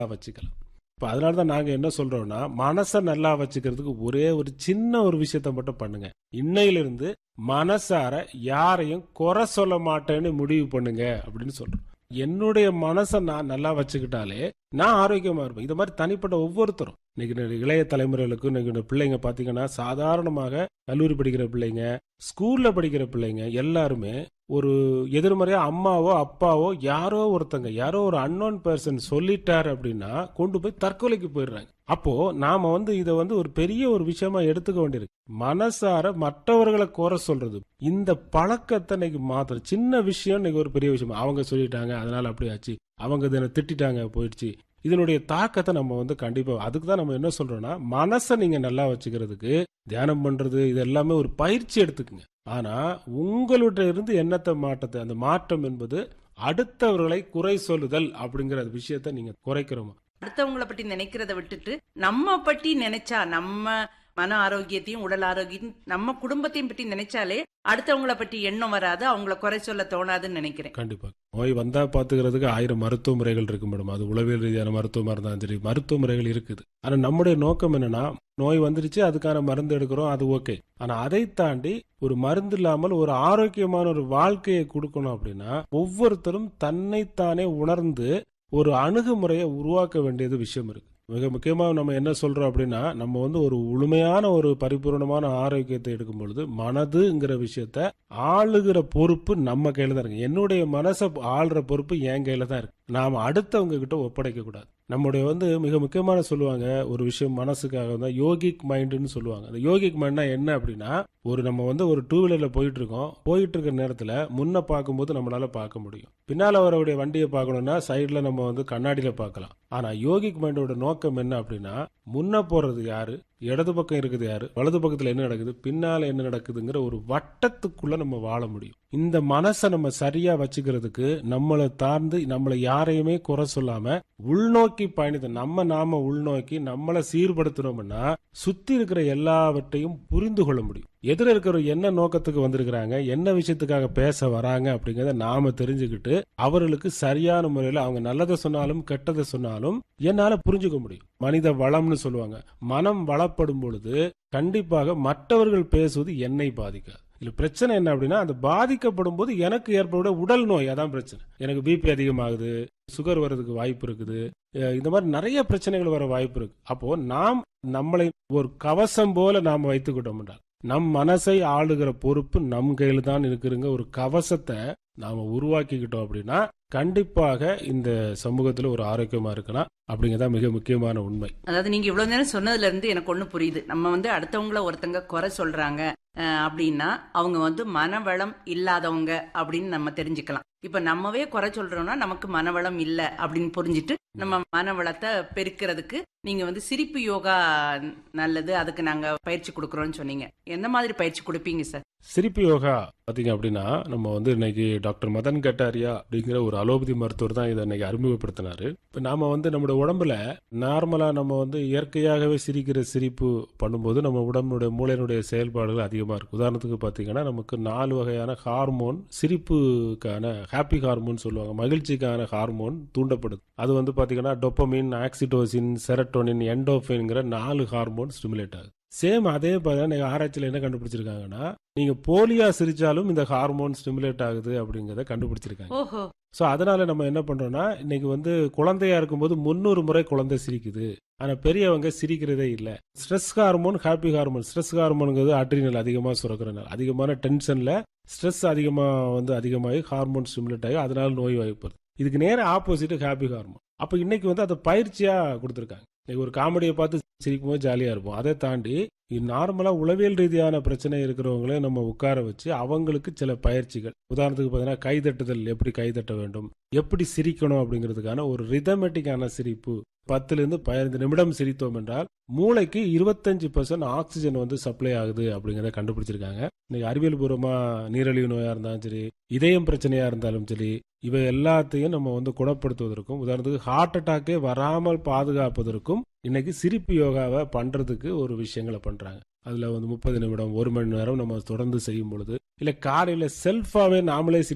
வச்சுக்கலாம் இப்போ அதனால தான் நாங்கள் என்ன சொல்றோம்னா மனசை நல்லா வச்சுக்கிறதுக்கு ஒரே ஒரு சின்ன ஒரு விஷயத்த மட்டும் பண்ணுங்க இன்னையிலிருந்து மனசார யாரையும் குறை சொல்ல மாட்டேன்னு முடிவு பண்ணுங்க அப்படின்னு சொல்றோம் என்னுடைய மனசை நான் நல்லா வச்சுக்கிட்டாலே நான் ஆரோக்கியமா இருப்பேன் இது மாதிரி தனிப்பட்ட ஒவ்வொருத்தரும் இன்னைக்கு இந்த இளைய தலைமுறைகளுக்கு இன்னைக்கு இந்த பிள்ளைங்க பாத்தீங்கன்னா சாதாரணமாக கல்லூரி படிக்கிற பிள்ளைங்க ஸ்கூல்ல படிக்கிற பிள்ளைங்க எல்லாருமே ஒரு எதிர்மறையா அம்மாவோ அப்பாவோ யாரோ ஒருத்தங்க யாரோ ஒரு அன்னோன் பர்சன் சொல்லிட்டார் அப்படின்னா கொண்டு போய் தற்கொலைக்கு போயிடுறாங்க அப்போ நாம வந்து இதை வந்து ஒரு பெரிய ஒரு விஷயமா எடுத்துக்க வேண்டியிருக்கு மனசார மற்றவர்களை குறை சொல்றது இந்த பழக்கத்தை இன்னைக்கு மாத்திரம் சின்ன விஷயம் இன்னைக்கு ஒரு பெரிய விஷயம் அவங்க சொல்லிட்டாங்க அதனால அப்படி ஆச்சு அவங்க இதை திட்டிட்டாங்க போயிடுச்சு இதனுடைய தாக்கத்தை நம்ம வந்து கண்டிப்பா அதுக்கு தான் நம்ம என்ன சொல்றோம்னா மனசை நீங்க நல்லா வச்சுக்கிறதுக்கு தியானம் பண்றது இது எல்லாமே ஒரு பயிற்சி எடுத்துக்குங்க ஆனா உங்களுடைய இருந்து எண்ணத்தை மாற்றத்தை அந்த மாற்றம் என்பது அடுத்தவர்களை குறை சொல்லுதல் அப்படிங்கிற விஷயத்தை நீங்க குறைக்கிறோமா அடுத்தவங்கள பத்தி நினைக்கிறத விட்டுட்டு நம்ம பத்தி நினைச்சா நம்ம மன ஆரோக்கியத்தையும் உடல் ஆரோக்கியம் நம்ம குடும்பத்தையும் பத்தி நினைச்சாலே அடுத்தவங்கள பத்தி எண்ணம் வராது அவங்கள குறை சொல்ல தோணாதுன்னு நினைக்கிறேன் கண்டிப்பா நோய் வந்தா பாத்துக்கிறதுக்கு ஆயிரம் மருத்துவ முறைகள் இருக்கு மேடம் அது உளவியல் ரீதியான மருத்துவமா இருந்தாலும் சரி மருத்துவ முறைகள் இருக்குது ஆனா நம்முடைய நோக்கம் என்னன்னா நோய் வந்துருச்சு அதுக்கான மருந்து எடுக்கிறோம் அது ஓகே ஆனா அதை தாண்டி ஒரு மருந்து இல்லாமல் ஒரு ஆரோக்கியமான ஒரு வாழ்க்கையை கொடுக்கணும் அப்படின்னா ஒவ்வொருத்தரும் தன்னைத்தானே உணர்ந்து ஒரு அணுகுமுறையை உருவாக்க வேண்டியது விஷயம் இருக்கு மிக முக்கியமா நம்ம என்ன சொல்றோம் அப்படின்னா நம்ம வந்து ஒரு முழுமையான ஒரு பரிபூர்ணமான ஆரோக்கியத்தை எடுக்கும் பொழுது மனதுங்கிற விஷயத்த ஆளுகிற பொறுப்பு நம்ம கையில தான் இருக்கு என்னுடைய மனசை ஆளுற பொறுப்பு என் கையில தான் இருக்கு நாம அடுத்தவங்க கிட்ட ஒப்படைக்க கூடாது நம்முடைய வந்து மிக முக்கியமான சொல்லுவாங்க ஒரு விஷயம் மனசுக்காக தான் யோகிக் மைண்டுன்னு சொல்லுவாங்க அந்த யோகிக் மைண்ட்னா என்ன அப்படின்னா ஒரு நம்ம வந்து ஒரு டூ வீலர்ல போயிட்டு இருக்கோம் போயிட்டு இருக்கிற நேரத்துல முன்ன பார்க்கும்போது நம்மளால பார்க்க முடியும் பின்னால வரவுடைய வண்டியை பார்க்கணும்னா சைடுல நம்ம வந்து கண்ணாடியில பார்க்கலாம் ஆனா யோகிக் மைண்டோட நோக்கம் என்ன அப்படின்னா முன்ன போறது யாரு இடது பக்கம் இருக்குது யாரு வலது பக்கத்துல என்ன நடக்குது பின்னால என்ன நடக்குதுங்கிற ஒரு வட்டத்துக்குள்ள நம்ம வாழ முடியும் இந்த மனசை நம்ம சரியா வச்சுக்கிறதுக்கு நம்மளை தாழ்ந்து நம்மளை யாரையுமே குறை சொல்லாம உள்நோக்கி பயணித்த நம்ம நாம உள்நோக்கி நம்மளை சீர்படுத்துறோம்னா சுத்தி இருக்கிற எல்லாவற்றையும் புரிந்து கொள்ள முடியும் எதிர இருக்கிற என்ன நோக்கத்துக்கு வந்திருக்கிறாங்க என்ன விஷயத்துக்காக பேச வராங்க அப்படிங்கறத நாம தெரிஞ்சுக்கிட்டு அவர்களுக்கு சரியான முறையில் அவங்க நல்லதை சொன்னாலும் கெட்டதை சொன்னாலும் என்னால புரிஞ்சுக்க முடியும் மனித வளம்னு சொல்லுவாங்க மனம் வளப்படும் பொழுது கண்டிப்பாக மற்றவர்கள் பேசுவது என்னை பாதிக்காது இதுல பிரச்சனை என்ன அப்படின்னா அந்த பாதிக்கப்படும் போது எனக்கு ஏற்பட உடல் நோய் அதான் பிரச்சனை எனக்கு பிபி அதிகமாகுது சுகர் வர்றதுக்கு வாய்ப்பு இருக்குது அஹ் இந்த மாதிரி நிறைய பிரச்சனைகள் வர வாய்ப்பு இருக்கு அப்போ நாம் நம்மளை ஒரு கவசம் போல நாம் வைத்துக்கிட்டோம் என்றால் நம் மனசை ஆளுகிற பொறுப்பு நம் கையில தான் இருக்குதுங்க ஒரு கவசத்தை நாம உருவாக்கிக்கிட்டோம் அப்படின்னா கண்டிப்பாக இந்த சமூகத்துல ஒரு ஆரோக்கியமா இருக்கலாம் அப்படிங்கறத மிக முக்கியமான உண்மை அதாவது நீங்க இவ்வளவு நேரம் சொன்னதுல இருந்து எனக்கு ஒண்ணு புரியுது நம்ம வந்து அடுத்தவங்கள ஒருத்தங்க குறை சொல்றாங்க அஹ், அப்படின்னா அவங்க வந்து மனவளம் இல்லாதவங்க அப்படின்னு நம்ம தெரிஞ்சுக்கலாம் இப்ப நம்மவே குறை சொல்றோம்னா நமக்கு மனவளம் இல்ல அப்படின்னு புரிஞ்சுட்டு நம்ம மனவளத்தை பெருக்கிறதுக்கு நீங்க வந்து சிரிப்பு யோகா நல்லது அதுக்கு நாங்க பயிற்சி கொடுக்கறோம்னு சொன்னீங்க எந்த மாதிரி பயிற்சி கொடுப்பீங்க சார் சிரிப்பு யோகா பாத்தீங்க அப்படின்னா நம்ம வந்து இன்னைக்கு டாக்டர் மதன் கட்டாரியா அப்படிங்கிற ஒரு அலோபதி மருத்துவர் தான் இதை இன்னைக்கு அறிமுகப்படுத்தினாரு இப்ப நாம வந்து நம்முடைய உடம்புல நார்மலா நம்ம வந்து இயற்கையாகவே சிரிக்கிற சிரிப்பு பண்ணும்போது நம்ம உடம்புடைய மூளையினுடைய செயல்பாடுகள் அதிகமா இருக்கு உதாரணத்துக்கு பாத்தீங்கன்னா நமக்கு நாலு வகையான ஹார்மோன் சிரிப்புக்கான ஹாப்பி ஹார்மோன் சொல்லுவாங்க மகிழ்ச்சிக்கான ஹார்மோன் தூண்டப்படுது அது வந்து பாத்தீங்கன்னா டொப்பமின் ஆக்சிடோசின் செரட்டோனின் எண்டோஃபின்ங்கிற நாலு ஹார்மோன் ஸ்டிமுலேட் ஆகுது சேம் அதே பார்த்தா ஆராய்ச்சியில் என்ன கண்டுபிடிச்சிருக்காங்கன்னா நீங்க போலியா சிரிச்சாலும் இந்த ஹார்மோன் ஸ்டிமுலேட் ஆகுது அப்படிங்கறத கண்டுபிடிச்சிருக்காங்க ஓஹோ சோ அதனால நம்ம என்ன பண்றோம்னா இன்னைக்கு வந்து குழந்தையா இருக்கும்போது முன்னூறு முறை குழந்தை சிரிக்குது ஆனா பெரியவங்க சிரிக்கிறதே இல்ல stress hormone happy hormone stress ஹார்மோனுங்கிறது அட்ரினல் அதிகமா சுரக்கிறனால அதிகமான டென்ஷன்ல ஸ்ட்ரெஸ் அதிகமா வந்து அதிகமாகி ஹார்மோன் ஸ்டிமுலேட் ஆகி அதனால நோய் வாய்ப்பு இதுக்கு நேர ஆப்போசிட் ஹாப்பி ஹார்மோன் அப்ப இன்னைக்கு வந்து அதை பயிற்சியா கொடுத்துருக்காங்க இன்னைக்கு ஒரு காமெடியை பார்த்து சிரிக்கும் போது ஜாலியா இருப்போம் அதை தாண்டி நார்மலா உளவியல் ரீதியான பிரச்சனை இருக்கிறவங்களே நம்ம உட்கார வச்சு அவங்களுக்கு சில பயிற்சிகள் உதாரணத்துக்கு பார்த்தீங்கன்னா கைதட்டுதல் எப்படி கைதட்ட வேண்டும் எப்படி சிரிக்கணும் அப்படிங்கிறதுக்கான ஒரு ரிதமெட்டிக்கான சிரிப்பு பத்துல இருந்து பதினைந்து நிமிடம் சிரித்தோம் என்றால் மூளைக்கு இருபத்தஞ்சு பர்சன்ட் ஆக்சிஜன் வந்து சப்ளை ஆகுது அப்படிங்கறத கண்டுபிடிச்சிருக்காங்க இன்னைக்கு அறிவியல் பூர்வமா நீரிழிவு நோயா இருந்தாலும் சரி இதயம் பிரச்சனையா இருந்தாலும் சரி இவை எல்லாத்தையும் நம்ம வந்து குணப்படுத்துவதற்கும் உதாரணத்துக்கு ஹார்ட் அட்டாக்கே வராமல் பாதுகாப்பதற்கும் இன்னைக்கு சிரிப்பு யோகாவை பண்றதுக்கு ஒரு விஷயங்களை பண்றாங்க அதுல வந்து முப்பது நிமிடம் ஒரு மணி நேரம் நம்ம தொடர்ந்து செய்யும் பொழுது இல்ல காலையில செல்ஃபாவே நாமளே சிரிக்கலாம்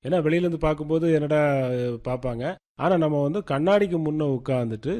ஏன்னா வெளியில இருந்து பார்க்கும்போது என்னடா அஹ், பார்ப்பாங்க ஆனா நம்ம வந்து கண்ணாடிக்கு முன்ன உட்காந்துட்டு